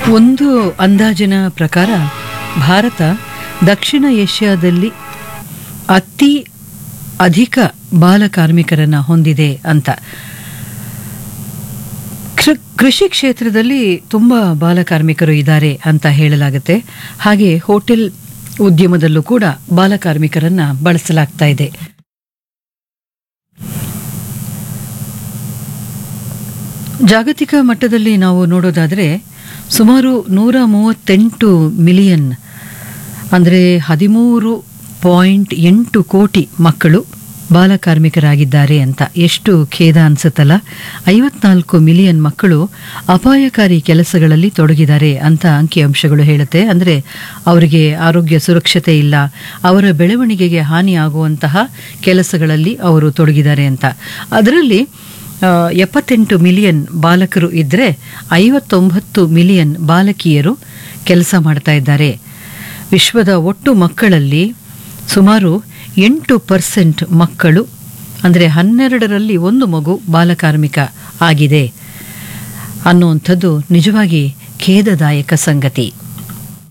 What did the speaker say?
ಒಂದು ಅಂದಾಜಿನ ಪ್ರಕಾರ ಭಾರತ ದಕ್ಷಿಣ ಏಷ್ಯಾದಲ್ಲಿ ಅತಿ ಅಧಿಕ ಬಾಲ ಕಾರ್ಮಿಕರನ್ನ ಹೊಂದಿದೆ ಅಂತ ಕೃ- ಕೃಷಿ ಕ್ಷೇತ್ರದಲ್ಲಿ ತುಂಬ ಬಾಲ ಕಾರ್ಮಿಕರು ಇದ್ದಾರೆ ಅಂತ ಹೇಳಲಾಗುತ್ತೆ ಹಾಗೆ ಹೋಟೆಲ್ ಉದ್ಯಮದಲ್ಲೂ ಕೂಡ ಬಾಲ ಕಾರ್ಮಿಕರನ್ನ ಬಳಸಲಾಗ್ತಾ ಇದೆ ಜಾಗತಿಕ ಮಟ್ಟದಲ್ಲಿ ನಾವು ನೋಡೋದಾದರೆ ಸುಮಾರು ನೂರ ಮೂವತ್ತೆಂಟು ಮಿಲಿಯನ್ ಅಂದರೆ ಹದಿಮೂರು ಪಾಯಿಂಟ್ ಎಂಟು ಕೋಟಿ ಮಕ್ಕಳು ಬಾಲಕಾರ್ಮಿಕರಾಗಿದ್ದಾರೆ ಅಂತ ಎಷ್ಟು ಖೇದ ಅನ್ಸುತ್ತಲ್ಲ ಐವತ್ನಾಲ್ಕು ಮಿಲಿಯನ್ ಮಕ್ಕಳು ಅಪಾಯಕಾರಿ ಕೆಲಸಗಳಲ್ಲಿ ತೊಡಗಿದ್ದಾರೆ ಅಂತ ಅಂಕಿಅಂಶಗಳು ಹೇಳುತ್ತೆ ಅಂದರೆ ಅವರಿಗೆ ಆರೋಗ್ಯ ಸುರಕ್ಷತೆ ಇಲ್ಲ ಅವರ ಬೆಳವಣಿಗೆಗೆ ಹಾನಿಯಾಗುವಂತಹ ಕೆಲಸಗಳಲ್ಲಿ ಅವರು ತೊಡಗಿದ್ದಾರೆ ಅಂತ ಅದರಲ್ಲಿ ಆ, ಎಪ್ಪತ್ತೆಂಟು ಮಿಲಿಯನ್ ಬಾಲಕರು ಇದ್ದರೆ ಐವತ್ತೊಂಬತ್ತು ಮಿಲಿಯನ್ ಬಾಲಕಿಯರು ಕೆಲಸ ಮಾಡ್ತಾ ಇದ್ದಾರೆ ವಿಶ್ವದ ಒಟ್ಟು ಮಕ್ಕಳಲ್ಲಿ ಸುಮಾರು ಎಂಟು ಪರ್ಸೆಂಟ್ ಮಕ್ಕಳು ಅಂದರೆ ಹನ್ನೆರಡರಲ್ಲಿ ಒಂದು ಮಗು ಬಾಲಕಾರ್ಮಿಕ ಆಗಿದೆ ಅನ್ನುವಂಥದ್ದು ನಿಜವಾಗಿ ಖೇದದಾಯಕ ಸಂಗತಿ